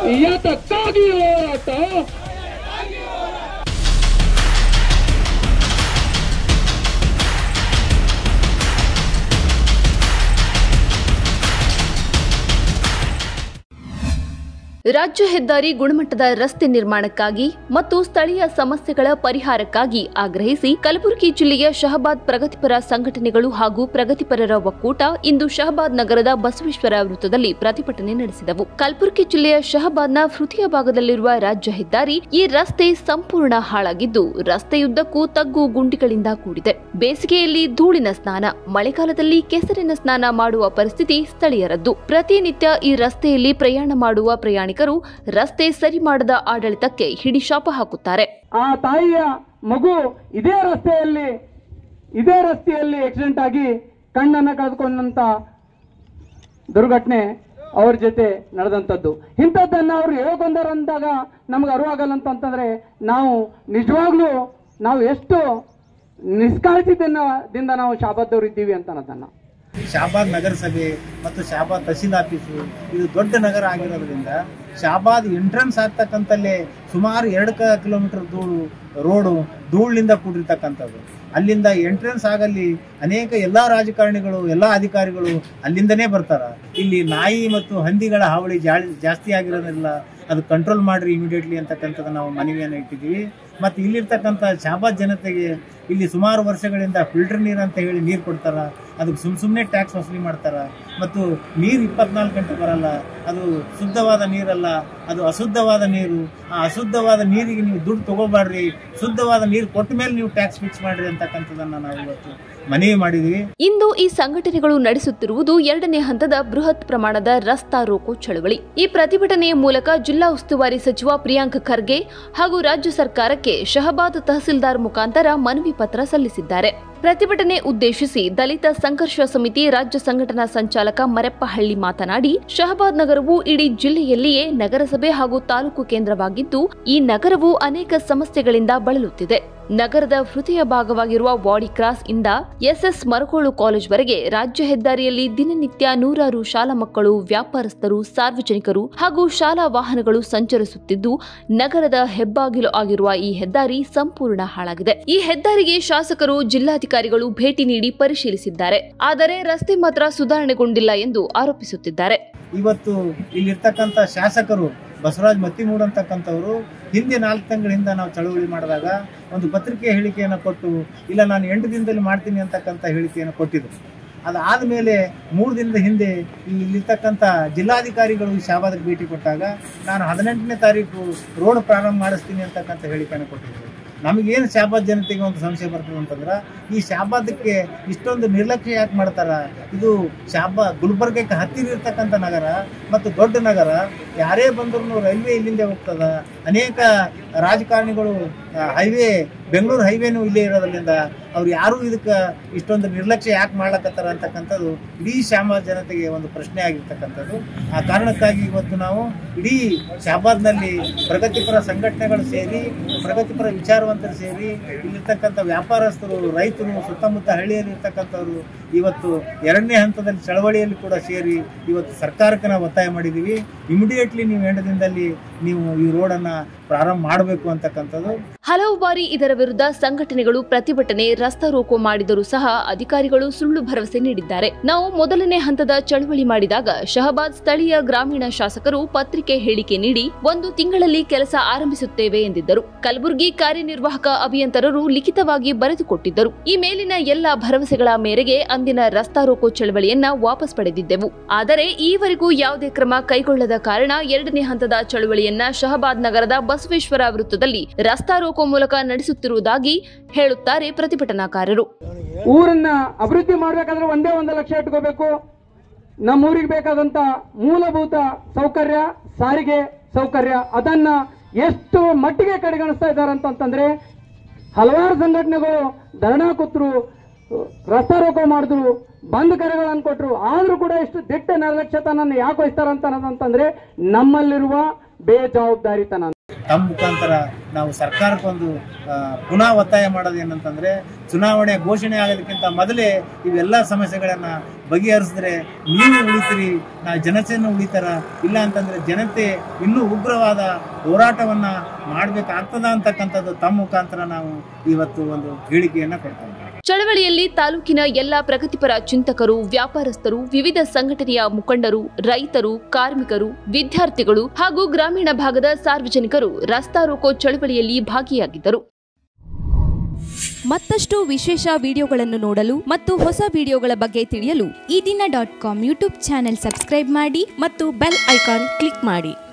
ಯಾತಕ್ಕಾಗಿ ಹೋರಾಟ ರಾಜ್ಯ ಹೆದ್ದಾರಿ ಗುಣಮಟ್ಟದ ರಸ್ತೆ ನಿರ್ಮಾಣಕ್ಕಾಗಿ ಮತ್ತು ಸ್ಥಳೀಯ ಸಮಸ್ಯೆಗಳ ಪರಿಹಾರಕ್ಕಾಗಿ ಆಗ್ರಹಿಸಿ ಕಲಬುರಗಿ ಜಿಲ್ಲೆಯ ಶಹಬಾದ್ ಪ್ರಗತಿಪರ ಸಂಘಟನೆಗಳು ಹಾಗೂ ಪ್ರಗತಿಪರರ ಒಕ್ಕೂಟ ಇಂದು ಶಹಬಾದ್ ನಗರದ ಬಸವೇಶ್ವರ ವೃತ್ತದಲ್ಲಿ ಪ್ರತಿಭಟನೆ ನಡೆಸಿದವು ಕಲಬುರಗಿ ಜಿಲ್ಲೆಯ ಶಹಬಾದ್ನ ಹೃದಯ ಭಾಗದಲ್ಲಿರುವ ರಾಜ್ಯ ಹೆದ್ದಾರಿ ಈ ರಸ್ತೆ ಸಂಪೂರ್ಣ ಹಾಳಾಗಿದ್ದು ರಸ್ತೆಯುದ್ದಕ್ಕೂ ತಗ್ಗು ಗುಂಡಿಗಳಿಂದ ಕೂಡಿದೆ ಬೇಸಿಗೆಯಲ್ಲಿ ಧೂಳಿನ ಸ್ನಾನ ಮಳೆಗಾಲದಲ್ಲಿ ಕೆಸರಿನ ಸ್ನಾನ ಮಾಡುವ ಪರಿಸ್ಥಿತಿ ಸ್ಥಳೀಯರದ್ದು ಪ್ರತಿನಿತ್ಯ ಈ ರಸ್ತೆಯಲ್ಲಿ ಪ್ರಯಾಣ ಮಾಡುವ ಪ್ರಯಾಣಿಕರು ರಸ್ತೆ ಸರಿ ಮಾಡದ ಆಡಳಿತಕ್ಕೆ ಹಿಡಿಶಾಪ ಹಾಕುತ್ತಾರೆ ಆ ತಾಯಿಯ ಮಗು ಇದೇ ರಸ್ತೆಯಲ್ಲಿ ಇದೇ ರಸ್ತೆಯಲ್ಲಿ ಆಕ್ಸಿಡೆಂಟ್ ಆಗಿ ಕಣ್ಣನ್ನ ಕಳೆದುಕೊಂಡಂತ ದುರ್ಘಟನೆ ಅವ್ರ ಜೊತೆ ನಡೆದಂಥದ್ದು ಇಂಥದ್ದನ್ನ ಅವ್ರು ಹೇಳ್ಕೊಂಡಾರಂದಾಗ ನಮ್ಗೆ ಅರಿವಾಗಲ್ಲ ಅಂತಂತಂದ್ರೆ ನಾವು ನಿಜವಾಗ್ಲೂ ನಾವು ಎಷ್ಟು ನಿಷ್ಕಾಳಜಿದಿಂದ ದಿಂದ ನಾವು ಶಾಬದ್ದವ್ರು ಇದ್ದೀವಿ ಅಂತ ಅನ್ನೋದನ್ನ ಶಾಬಾದ್ ನಗರಸಭೆ ಮತ್ತು ಶಾಬಾದ್ ತಹಸೀಲ್ ಆಫೀಸು ಇದು ದೊಡ್ಡ ನಗರ ಆಗಿರೋದ್ರಿಂದ ಶಾಬಾದ್ ಎಂಟ್ರೆನ್ಸ್ ಆಗ್ತಕ್ಕಂಥಲ್ಲೇ ಸುಮಾರು ಎರಡು ಕ ಕಿಲೋಮೀಟರ್ ಧೂಳು ರೋಡು ಧೂಳಿನಿಂದ ಕೂಡಿರ್ತಕ್ಕಂಥದ್ದು ಅಲ್ಲಿಂದ ಎಂಟ್ರೆನ್ಸ್ ಆಗಲ್ಲಿ ಅನೇಕ ಎಲ್ಲ ರಾಜಕಾರಣಿಗಳು ಎಲ್ಲ ಅಧಿಕಾರಿಗಳು ಅಲ್ಲಿಂದನೇ ಬರ್ತಾರ ಇಲ್ಲಿ ನಾಯಿ ಮತ್ತು ಹಂದಿಗಳ ಹಾವಳಿ ಜಾಳಿ ಜಾಸ್ತಿ ಆಗಿರೋದ್ರಿಂದ ಅದು ಕಂಟ್ರೋಲ್ ಮಾಡ್ರಿ ಇಮಿಡಿಯೇಟ್ಲಿ ಅಂತಕ್ಕಂಥದ್ದು ನಾವು ಮನವಿಯನ್ನು ಇಟ್ಟಿದ್ದೀವಿ ಮತ್ತು ಇಲ್ಲಿರ್ತಕ್ಕಂಥ ಶಾಬಾದ್ ಜನತೆಗೆ ಇಲ್ಲಿ ಸುಮಾರು ವರ್ಷಗಳಿಂದ ಫಿಲ್ಟರ್ ನೀರು ಅಂತ ಹೇಳಿ ನೀರು ಕೊಡ್ತಾರ ಅದಕ್ಕೆ ಸುಮ್ ಸುಮ್ಮನೆ ಟ್ಯಾಕ್ಸ್ ವಸೂಲಿ ಮಾಡ್ತಾರ ಮತ್ತು ನೀರು ಇಪ್ಪತ್ನಾಲ್ಕು ಗಂಟೆ ಬರಲ್ಲ ಅದು ಶುದ್ಧವಾದ ನೀರಲ್ಲ ಅದು ಅಶುದ್ಧವಾದ ನೀರು ಆ ಅಶುದ್ಧವಾದ ನೀರಿಗೆ ನೀವು ದುಡ್ಡು ತಗೋಬಾರ್ರಿ ಶುದ್ಧವಾದ ನೀರು ಕೊಟ್ಟ ಮೇಲೆ ನೀವು ಟ್ಯಾಕ್ಸ್ ಫಿಕ್ಸ್ ಮಾಡ್ರಿ ಅಂತಕ್ಕಂಥದ್ದನ್ನು ನಾವು ಇವತ್ತು ಮನವಿ ಮಾಡಿದ್ವಿ ಇಂದು ಈ ಸಂಘಟನೆಗಳು ನಡೆಸುತ್ತಿರುವುದು ಎರಡನೇ ಹಂತದ ಬೃಹತ್ ಪ್ರಮಾಣದ ರಸ್ತಾ ರೋಕೋ ಚಳವಳಿ ಈ ಪ್ರತಿಭಟನೆಯ ಮೂಲಕ ಜಿಲ್ಲಾ ಉಸ್ತುವಾರಿ ಸಚಿವ ಪ್ರಿಯಾಂಕ್ ಖರ್ಗೆ ಹಾಗೂ ರಾಜ್ಯ ಸರ್ಕಾರಕ್ಕೆ ಶಹಬಾದ್ ತಹಸೀಲ್ದಾರ್ ಮುಖಾಂತರ ಮನವಿ ಪತ್ರ ಸಲ್ಲಿಸಿದ್ದಾರೆ ಪ್ರತಿಭಟನೆ ಉದ್ದೇಶಿಸಿ ದಲಿತ ಸಂಘರ್ಷ ಸಮಿತಿ ರಾಜ್ಯ ಸಂಘಟನಾ ಸಂಚಾಲಕ ಮರೆಪ್ಪಹಳ್ಳಿ ಮಾತನಾಡಿ ಶಹಬಾದ್ ನಗರವು ಇಡೀ ಜಿಲ್ಲೆಯಲ್ಲಿಯೇ ನಗರಸಭೆ ಹಾಗೂ ತಾಲೂಕು ಕೇಂದ್ರವಾಗಿದ್ದು ಈ ನಗರವು ಅನೇಕ ಸಮಸ್ಯೆಗಳಿಂದ ಬಳಲುತ್ತಿದೆ ನಗರದ ಹೃದಯ ಭಾಗವಾಗಿರುವ ವಾಡಿ ಕ್ರಾಸ್ ಇಂದ ಎಸ್ಎಸ್ ಮರಕೋಳು ಕಾಲೇಜ್ವರೆಗೆ ರಾಜ್ಯ ಹೆದ್ದಾರಿಯಲ್ಲಿ ದಿನನಿತ್ಯ ನೂರಾರು ಶಾಲಾ ಮಕ್ಕಳು ವ್ಯಾಪಾರಸ್ಥರು ಸಾರ್ವಜನಿಕರು ಹಾಗೂ ಶಾಲಾ ವಾಹನಗಳು ಸಂಚರಿಸುತ್ತಿದ್ದು ನಗರದ ಹೆಬ್ಬಾಗಿಲು ಆಗಿರುವ ಈ ಹೆದ್ದಾರಿ ಸಂಪೂರ್ಣ ಹಾಳಾಗಿದೆ ಈ ಹೆದ್ದಾರಿಗೆ ಶಾಸಕರು ಜಿಲ್ಲಾಧಿಕಾರಿಗಳು ಭೇಟಿ ನೀಡಿ ಪರಿಶೀಲಿಸಿದ್ದಾರೆ ಆದರೆ ರಸ್ತೆ ಮಾತ್ರ ಸುಧಾರಣೆಗೊಂಡಿಲ್ಲ ಎಂದು ಆರೋಪಿಸುತ್ತಿದ್ದಾರೆ ಇವತ್ತು ಇಲ್ಲಿರ್ತಕ್ಕಂಥ ಶಾಸಕರು ಬಸವರಾಜ್ ಮತ್ತಿಮೂಡ್ ಅಂತಕ್ಕಂಥವ್ರು ಹಿಂದೆ ನಾಲ್ಕು ತಿಂಗಳಿಂದ ನಾವು ಚಳವಳಿ ಮಾಡಿದಾಗ ಒಂದು ಪತ್ರಿಕೆ ಹೇಳಿಕೆಯನ್ನು ಕೊಟ್ಟು ಇಲ್ಲ ನಾನು ಎಂಟು ದಿನದಲ್ಲಿ ಮಾಡ್ತೀನಿ ಅಂತಕ್ಕಂಥ ಹೇಳಿಕೆಯನ್ನು ಕೊಟ್ಟಿದ್ರು ಅದಾದ ಮೇಲೆ ಮೂರು ದಿನದ ಹಿಂದೆ ಇಲ್ಲಿರ್ತಕ್ಕಂಥ ಜಿಲ್ಲಾಧಿಕಾರಿಗಳು ಈ ಶಾಬಾದಕ್ಕೆ ಭೇಟಿ ಕೊಟ್ಟಾಗ ನಾನು ಹದಿನೆಂಟನೇ ತಾರೀಕು ರೋಡ್ ಪ್ರಾರಂಭ ಮಾಡಿಸ್ತೀನಿ ಅಂತಕ್ಕಂಥ ಹೇಳಿಕೆಯನ್ನು ಕೊಟ್ಟಿದ್ರು ನಮಗೇನು ಶಾಬಾದ್ ಜನತೆಗೆ ಒಂದು ಸಂಶಯ ಬರ್ತದೆ ಅಂತಂದ್ರೆ ಈ ಶಾಬಾದಕ್ಕೆ ಇಷ್ಟೊಂದು ನಿರ್ಲಕ್ಷ್ಯ ಯಾಕೆ ಮಾಡ್ತಾರ ಇದು ಶಾಬಾ ಗುಲ್ಬರ್ಗಕ್ಕೆ ಹತ್ತಿರ ಇರ್ತಕ್ಕಂಥ ನಗರ ಮತ್ತು ದೊಡ್ಡ ನಗರ ಯಾರೇ ಬಂದರೂ ರೈಲ್ವೆ ಇಲ್ಲಿಂದ ಹೋಗ್ತದ ಅನೇಕ ರಾಜಕಾರಣಿಗಳು ಹೈವೇ ಬೆಂಗಳೂರು ಹೈವೇನು ಇಲ್ಲೇ ಇರೋದ್ರಿಂದ ಅವ್ರು ಯಾರೂ ಇದಕ್ಕೆ ಇಷ್ಟೊಂದು ನಿರ್ಲಕ್ಷ್ಯ ಯಾಕೆ ಮಾಡ್ಲಕತ್ತಾರ ಅಂತಕ್ಕಂಥದ್ದು ಇಡೀ ಶ್ಯಾಮ ಜನತೆಗೆ ಒಂದು ಪ್ರಶ್ನೆ ಆಗಿರ್ತಕ್ಕಂಥದ್ದು ಆ ಕಾರಣಕ್ಕಾಗಿ ಇವತ್ತು ನಾವು ಇಡೀ ಶಾಬಾದ್ನಲ್ಲಿ ಪ್ರಗತಿಪರ ಸಂಘಟನೆಗಳು ಸೇರಿ ಪ್ರಗತಿಪರ ವಿಚಾರವಂತರು ಸೇರಿ ಇಲ್ಲಿರ್ತಕ್ಕಂಥ ವ್ಯಾಪಾರಸ್ಥರು ರೈತರು ಸುತ್ತಮುತ್ತ ಹಳ್ಳಿಯಲ್ಲಿ ಇರ್ತಕ್ಕಂಥವ್ರು ಇವತ್ತು ಎರಡನೇ ಹಂತದಲ್ಲಿ ಚಳವಳಿಯಲ್ಲಿ ಕೂಡ ಸೇರಿ ಇವತ್ತು ಸರ್ಕಾರಕ್ಕೆ ನಾವು ಒತ್ತಾಯ ಮಾಡಿದ್ದೀವಿ ಇಮಿಡಿಯೇಟ್ಲಿ ನೀವು ಎಂಟು ದಿನದಲ್ಲಿ ನೀವು ಈ ರೋಡನ್ನು ಪ್ರಾರಂಭ ಮಾಡಬೇಕು ಅಂತಕ್ಕಂಥದ್ದು ಹಲವು ಬಾರಿ ಇದರ ವಿರುದ್ಧ ಸಂಘಟನೆಗಳು ಪ್ರತಿಭಟನೆ ರಸ್ತಾ ರೋಕೋ ಮಾಡಿದರೂ ಸಹ ಅಧಿಕಾರಿಗಳು ಸುಳ್ಳು ಭರವಸೆ ನೀಡಿದ್ದಾರೆ ನಾವು ಮೊದಲನೇ ಹಂತದ ಚಳವಳಿ ಮಾಡಿದಾಗ ಶಹಬಾದ್ ಸ್ಥಳೀಯ ಗ್ರಾಮೀಣ ಶಾಸಕರು ಪತ್ರಿಕೆ ಹೇಳಿಕೆ ನೀಡಿ ಒಂದು ತಿಂಗಳಲ್ಲಿ ಕೆಲಸ ಆರಂಭಿಸುತ್ತೇವೆ ಎಂದಿದ್ದರು ಕಲಬುರಗಿ ಕಾರ್ಯನಿರ್ವಾಹಕ ಅಭಿಯಂತರರು ಲಿಖಿತವಾಗಿ ಬರೆದುಕೊಟ್ಟಿದ್ದರು ಈ ಮೇಲಿನ ಎಲ್ಲ ಭರವಸೆಗಳ ಮೇರೆಗೆ ಅಂದಿನ ರಸ್ತಾ ರೋಕೋ ಚಳವಳಿಯನ್ನ ವಾಪಸ್ ಪಡೆದಿದ್ದೆವು ಆದರೆ ಈವರೆಗೂ ಯಾವುದೇ ಕ್ರಮ ಕೈಗೊಳ್ಳದ ಕಾರಣ ಎರಡನೇ ಹಂತದ ಚಳವಳಿಯನ್ನ ಶಹಬಾದ್ ನಗರದ ಬಸವೇಶ್ವರ ವೃತ್ತದಲ್ಲಿ ರಸ್ತಾ ರೋಕೋ ಮೂಲಕ ನಡೆಸುತ್ತಿರುವುದಾಗಿ ಹೇಳುತ್ತಾರೆ ಪ್ರತಿಭಟನಾಕಾರರು ಊರನ್ನ ಅಭಿವೃದ್ಧಿ ಮಾಡ್ಬೇಕಾದ್ರೆ ಒಂದೇ ಒಂದು ಲಕ್ಷ ಇಟ್ಕೋಬೇಕು ನಮ್ಮೂರಿಗೆ ಬೇಕಾದಂತ ಮೂಲಭೂತ ಸೌಕರ್ಯ ಸಾರಿಗೆ ಸೌಕರ್ಯ ಅದನ್ನ ಎಷ್ಟು ಮಟ್ಟಿಗೆ ಕಡೆಗಣಿಸ್ತಾ ಇದ್ದಾರೆ ಅಂತಂತಂದ್ರೆ ಹಲವಾರು ಸಂಘಟನೆಗಳು ಧರಣಾ ಕೂತ್ರು ರಸ್ತಾ ರೋಕೋ ಮಾಡಿದ್ರು ಬಂದ್ ಕರೆಗಳನ್ನು ಕೊಟ್ರು ಆದ್ರೂ ಕೂಡ ಇಷ್ಟು ದಿಟ್ಟ ನಿರ್ಲಕ್ಷ್ಯತನನ್ನು ಯಾಕೆ ವಹಿಸ್ತಾರಂತ ಅನ್ನೋದಂತಂದ್ರೆ ನಮ್ಮಲ್ಲಿರುವ ಬೇಜವಾಬ್ದಾರಿತನ ತಮ್ಮ ಮುಖಾಂತರ ನಾವು ಸರ್ಕಾರಕ್ಕೊಂದು ಆ, ಪುನಃ ಒತ್ತಾಯ ಮಾಡೋದು ಏನಂತಂದ್ರೆ ಚುನಾವಣೆ ಘೋಷಣೆ ಆಗೋದಕ್ಕಿಂತ ಮೊದಲೇ ಇವೆಲ್ಲ ಸಮಸ್ಯೆಗಳನ್ನ ಬಗೆಹರಿಸಿದ್ರೆ ನೀವು ಉಳಿತೀರಿ ನಾವು ಜನತೆಯನ್ನು ಉಳಿತಾರ ಇಲ್ಲ ಅಂತಂದ್ರೆ ಜನತೆ ಇನ್ನೂ ಉಗ್ರವಾದ ಹೋರಾಟವನ್ನ ಮಾಡ್ಬೇಕಾಗ್ತದ ಅಂತಕ್ಕಂಥದ್ದು ತಮ್ಮ ಮುಖಾಂತರ ನಾವು ಇವತ್ತು ಒಂದು ಹೇಳಿಕೆಯನ್ನ ಕೊಡ್ತಾ ಇದ್ದೀವಿ ಚಳವಳಿಯಲ್ಲಿ ತಾಲೂಕಿನ ಎಲ್ಲಾ ಪ್ರಗತಿಪರ ಚಿಂತಕರು ವ್ಯಾಪಾರಸ್ಥರು ವಿವಿಧ ಸಂಘಟನೆಯ ಮುಖಂಡರು ರೈತರು ಕಾರ್ಮಿಕರು ವಿದ್ಯಾರ್ಥಿಗಳು ಹಾಗೂ ಗ್ರಾಮೀಣ ಭಾಗದ ಸಾರ್ವಜನಿಕರು ರಸ್ತಾ ರೋಕೋ ಚಳವಳಿಯಲ್ಲಿ ಭಾಗಿಯಾಗಿದ್ದರು ಮತ್ತಷ್ಟು ವಿಶೇಷ ವಿಡಿಯೋಗಳನ್ನು ನೋಡಲು ಮತ್ತು ಹೊಸ ವಿಡಿಯೋಗಳ ಬಗ್ಗೆ ತಿಳಿಯಲು Eedina dot com YouTube channel subscribe ಮಾಡಿ ಮತ್ತು ಬೆಲ್ ಐಕಾನ್ ಕ್ಲಿಕ್ ಮಾಡಿ